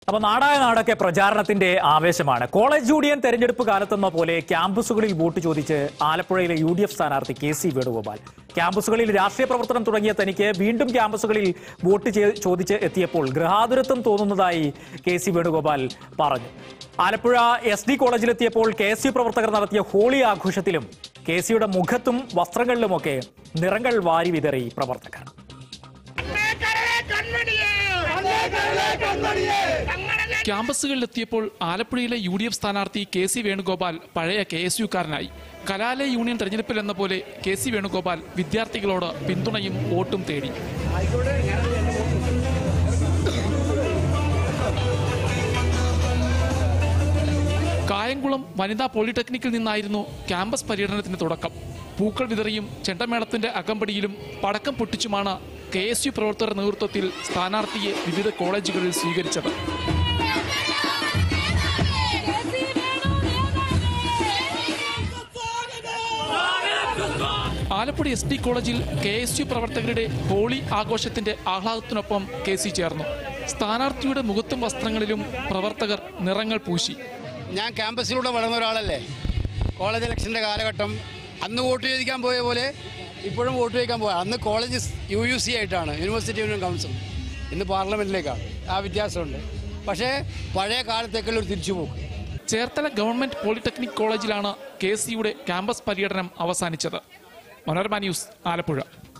അപ്പൊ നാടായ നാടൊക്കെ പ്രചാരണത്തിന്റെ ആവേശമാണ് കോളേജ് യൂണിയൻ തെരഞ്ഞെടുപ്പ് കാലത്തെന്ന പോലെ ക്യാമ്പസുകളിൽ വോട്ട് ചോദിച്ച് ആലപ്പുഴയിലെ യു ഡി എഫ് സ്ഥാനാർത്ഥി കെ സി വേണുഗോപാൽ ക്യാമ്പസുകളിൽ രാഷ്ട്രീയ പ്രവർത്തനം തുടങ്ങിയ തനിക്ക് വീണ്ടും ക്യാമ്പസുകളിൽ വോട്ട് ചെ- ചോദിച്ച് എത്തിയപ്പോൾ ഗൃഹാതുരത്വം തോന്നുന്നതായി കെ സി വേണുഗോപാൽ പറഞ്ഞു ആലപ്പുഴ എസ് ഡി കോളേജിലെത്തിയപ്പോൾ കെ എസ് യു പ്രവർത്തകർ നടത്തിയ ഹോളി ആഘോഷത്തിലും കെ സിയുടെ മുഖത്തും വസ്ത്രങ്ങളിലുമൊക്കെ നിറങ്ങൾ വാരി വിതറി പ്രവർത്തകർ ക്യാമ്പസുകളിലെത്തിയപ്പോൾ ആലപ്പുഴയിലെ യു ഡി എഫ് സ്ഥാനാർത്ഥി കെ സി വേണുഗോപാൽ പഴയ കെ എസ് യുക്കാരനായി കലാലയ യൂണിയൻ തെരഞ്ഞെടുപ്പിൽ എന്ന പോലെ കെ സി വേണുഗോപാൽ വിദ്യാർത്ഥികളോട് പിന്തുണയും വോട്ടും തേടി കായംകുളം വനിതാ പോളിടെക്നിക്കിൽ നിന്നായിരുന്നു ക്യാമ്പസ് പര്യടനത്തിന് തുടക്കം പൂക്കൾ വിതറിയും ചെണ്ടമേളത്തിന്റെ അകമ്പടിയിലും പടക്കം പൊട്ടിച്ചുമാണ് കെ എസ് യു പ്രവർത്തകർ നേതൃത്വത്തിൽ സ്ഥാനാർത്ഥിയെ വിവിധ കോളേജുകളിൽ സ്വീകരിച്ചത് ആലപ്പുഴ എസ് ഡി കോളേജിൽ കെ എസ് യു പ്രവർത്തകരുടെ ഹോളി ആഘോഷത്തിന്റെ ആഹ്ലാദത്തിനൊപ്പം കെ സി ചേർന്നു സ്ഥാനാർത്ഥിയുടെ മുഖത്തും വസ്ത്രങ്ങളിലും പ്രവർത്തകർ നിറങ്ങൾ പൂശി ഞാൻ ക്യാമ്പസിലൂടെ വളർന്ന ഒരാളല്ലേ കോളേജ് ഇലക്ഷൻ്റെ കാലഘട്ടം അന്ന് വോട്ട് ചോദിക്കാൻ പോയ പോലെ ഇപ്പോഴും വോട്ട് ചോദിക്കാൻ പോയ അന്ന് കോളേജ് യു യു സി ആയിട്ടാണ് യൂണിവേഴ്സിറ്റി യൂണിയൻ കൗൺസിൽ ഇന്ന് പാർലമെന്റിലേക്കാണ് ആ വ്യത്യാസമുണ്ട് പക്ഷേ പഴയ കാലത്തേക്കുള്ള ഒരു തിരിച്ചുപോക്ക് ചേർത്തല ഗവൺമെന്റ് പോളിടെക്നിക് കോളേജിലാണ് കെ സിയുടെ ക്യാമ്പസ് പര്യടനം അവസാനിച്ചത് മനോരമ ന്യൂസ് ആലപ്പുഴ